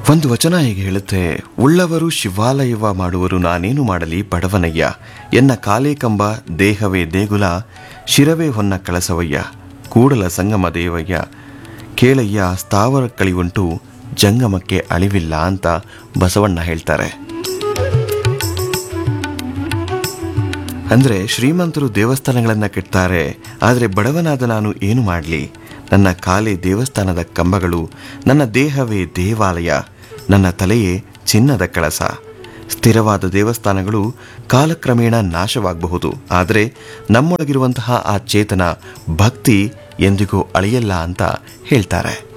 ಒಂದು ವಚನ ಹೀಗೆ ಹೇಳುತ್ತೆ ಉಳ್ಳವರು ಶಿವಾಲಯವ ಮಾಡುವರು ನಾನೇನು ಮಾಡಲಿ ಬಡವನಯ್ಯ ಎನ್ನ ಕಾಲೇ ಕಂಬ ದೇಹವೇ ದೇಗುಲ ಶಿರವೇ ಹೊನ್ನ ಕಳಸವಯ್ಯ ಕೂಡಲ ಸಂಗಮ ದೇವಯ್ಯ ಕೇಳಯ್ಯ ಸ್ಥಾವರ ಕಳಿವುಂಟು ಜಂಗಮಕ್ಕೆ ಅಳಿವಿಲ್ಲ ಅಂತ ಬಸವಣ್ಣ ಹೇಳ್ತಾರೆ ಅಂದ್ರೆ ಶ್ರೀಮಂತರು ದೇವಸ್ಥಾನಗಳನ್ನ ಕಟ್ತಾರೆ ಆದರೆ ಬಡವನಾದ ನಾನು ಏನು ಮಾಡಲಿ ನನ್ನ ಕಾಲೇ ದೇವಸ್ಥಾನದ ಕಂಬಗಳು ನನ್ನ ದೇಹವೇ ದೇವಾಲಯ ನನ್ನ ತಲೆಯೇ ಚಿನ್ನದ ಕಳಸ ಸ್ಥಿರವಾದ ದೇವಸ್ಥಾನಗಳು ಕಾಲಕ್ರಮೇಣ ನಾಶವಾಗಬಹುದು ಆದರೆ ನಮ್ಮೊಳಗಿರುವಂತಹ ಆ ಚೇತನ ಭಕ್ತಿ ಎಂದಿಗೂ ಅಳಿಯಲ್ಲ ಅಂತ ಹೇಳ್ತಾರೆ